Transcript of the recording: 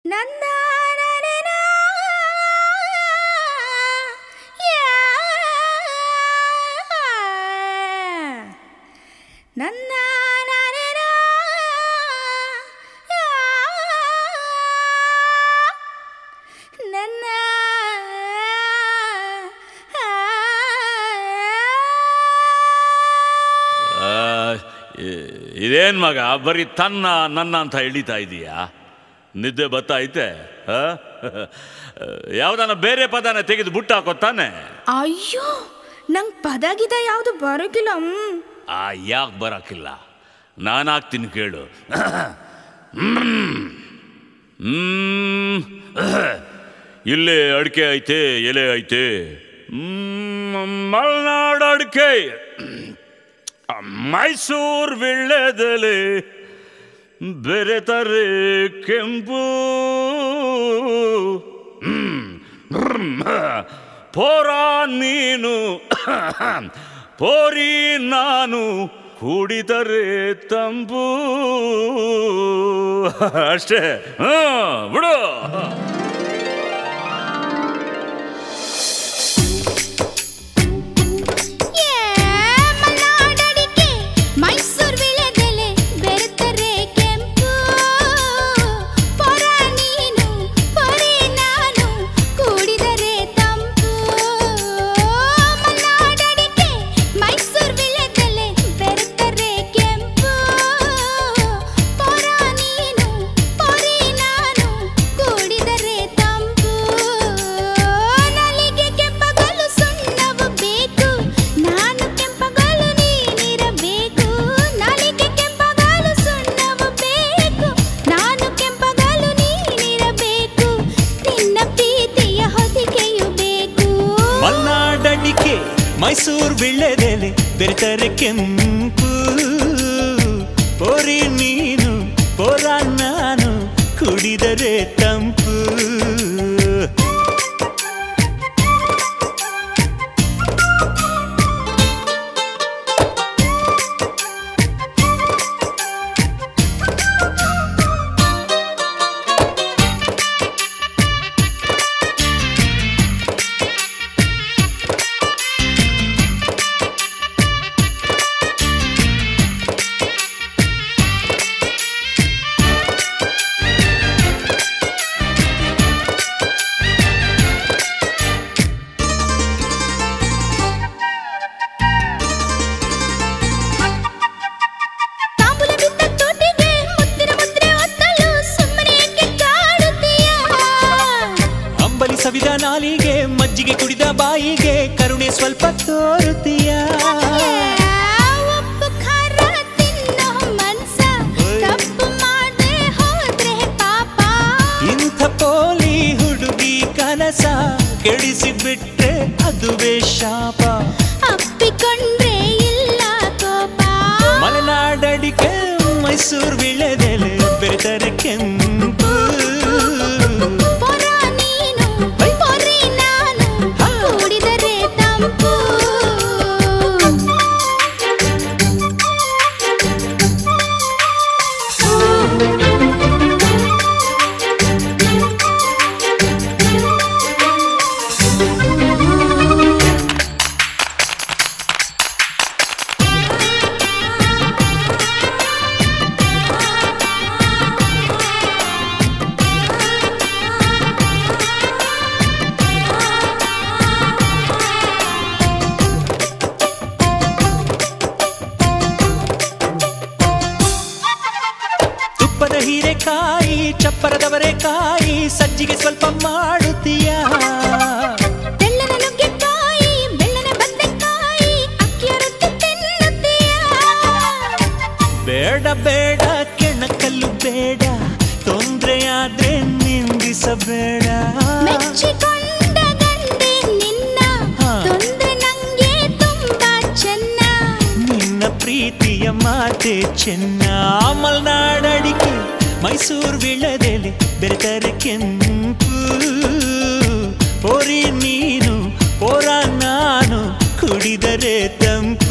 ನನ್ನ ನನೆನ ನನ್ನ ನನೆನ ನನ್ನ ಆ, ಇ- ಇದೇನ್ ಮಗ ಬರೀ ತನ್ನ ನನ್ನ ಅಂತ ಎಳಿತಾ ಇದೀಯಾ ನಿದ್ದೆ ಬತ್ತಾ ಐತೆ ಆ? ಯಾವ್ದಾನ ಬೇರೆ ಪದನ ತೆಗೆದು ಬುಟ್ಟ ಹಾಕೋ ತಾನೆ ಅಯ್ಯೋ ನಂಗೆ ಪದ ಗಿದ ಯಾವುದು ಬರೋಕಿಲ್ಲ ಹ್ಮ್. ಆ ಯಾಕೆ ಬರಕಿಲ್ಲ ನಾನು ಹಾಕ್ತೀನಿ ಕೇಳು ಹ್ಮ್. ಇಲ್ಲೇ ಅಡಿಕೆ ಐತೆ ಎಲೆ ಐತೆ ಹ್ಮ್, ಮಲ್ನಾಡ್ ಅಡಿಕೆ ಮೈಸೂರು ವಿಳ್ಳೆದೆಲೆ ಬೇರೆ ತಾರೆ ಕೆಂಪು ಹ್ಮ್. ಹ್ಮ್. ಪೋರ ನೀನು ಪೋರಿ ನಾನು ಕುಡಿದರೆ ತಂಪು ಅಷ್ಟೇ ಹ್ಮ್ ಬಿಡು ಏ ಮಲ್ನಾಡಡಿಕೆ, ಮೈಸೂರ್ ವಿಳ್ಯದೆಲೆ, ಬೆರೆತರೆ ಕೆಂಪು. ಪೊರ ನೀನು, ಪೊರೆ ನಾನು, ಕೂಡಿದರೆ ತಂಪು. ಮಲ್ನಾಡಡಿಕೆ, ಮೈಸೂರ್ ವಿಳ್ಯದೆಲೆ, ಬೆರೆತರೆ ಕೆಂಪು. ಪೊರ ನೀನು, ಪೊರೆ ನಾನು, ಕೂಡಿದರೆ ತಂಪು. ನಲಿಗೆ ಕೆಂಪಗಲು ಸುಣ್ಣವು ಬೇಕು ನಾನು ಕೆಂಪಗಲು ನೀನಿರಬೇಕು ನಲಿಗೆ ಕೆಂಪಗಲು ಸುಣ್ಣವು ಬೇಕು ನಾನು ಕೆಂಪಗಲು ನೀನಿರಬೇಕು ನಿನ್ನ ಪ್ರೀತಿಯ ಹೊದಿಕೆಯು ಬೇಕು ಮಲ್ನಾಡಡಿಕೆ ಮೈಸೂರು ವಿಳ್ಳೆದೆಲೆ ಬೆರೆತರೆ ಕೆಂಪು ಪೋರಿ ನೀನು ಪೋರ ನಾನು ಕುಡಿದರೆ ತಂಪು ತಾಂಬೂಲ ಬಿದ್ದ ತೋಟಿಗೆ ಮುತ್ತಿನ ಮುದ್ರೆ ಒತ್ತಲು ಸುಮ್ಮನೆ ಏಕೆ ಕಾಡುತ್ತೀಯ ಅಂಬಲಿ ಸವಿದ ನಾಲಿಗೆ ಮಜ್ಜಿಗೆ ಕುಡಿದ ಬಾಯಿಗೆ ಕರುಣೆ ಸ್ವಲ್ಪ ತೋರುತ್ತೀಯ ಉಪ್ಪು ಖಾರ ತಿನ್ನೋ ಮನ್ಸ ತಪ್ಪು ಮಾಡದೆ ಹೋದ್ರೆ ಪಾಪ ಇಂಥ ಪೋಲಿ ಹುಡುಗಿ ಕನಸ ಕೆಡಿಸಿ ಬಿಟ್ರೆ ಅದುವೇ ಶಾಪ ಅಪ್ಪಿಕೊಂಡ್ರೆ ಇಲ್ಲ ಕೋಪ ಮಲೆನಾಡಡಿಕೆ ಮೈಸೂರು ವಿಳೆದೆಲೆ ಬೆರೆತರೆ ಕೆಂಪು ಪೊರ ನೀನು ಪೊರೆ ನಾನು ಕೂಡಿದರೆ ತಂಪು ತುಪ್ಪದ ಹೀರೆಕಾಯಿ ಚಪ್ಪರದವರೆಕಾಯಿ ಸಜ್ಜಿಗೆ ಸ್ವಲ್ಪ ಮಾಡುತ್ತೀಯ ತೆಳ್ಳನ ನುಗ್ಗೆಕಾಯಿ ಬೆಳ್ಳನ ಬದನೆಕಾಯಿ ಅಕ್ಕಿಯ ರೊಟ್ಟಿ ತಿನ್ನುತ್ತೀಯ ಬೇಡ ಬೇಡ ಕೆಣಕಲ್ಲು ಬೇಡ ತೊಂದ್ರೆಯಾದ್ರೆ ನಿಂದಿಸಬೇಡ ಮೆಚ್ಚಿಕೊಂಡ ಗಂಡೆ ನಿನ್ನ ಹಾ. ತೊಂದ್ರೆ ನಂಗೆ ತುಂಬಾ ಚೆನ್ನ ನಿನ್ನ ಪ್ರೀತಿಯ ಮಾತೆ ಚೆನ್ನ ಮಲ್ನಾಡಡಿಕೆ ಮೈಸೂರು ವಿಳದೆಲೆ ಬೆರೆತರೆ ಕೆಂಪು ಪೋರಿ ನೀನು ಪೋರ ನಾನು ಕುಡಿದರೆ ತಂಪು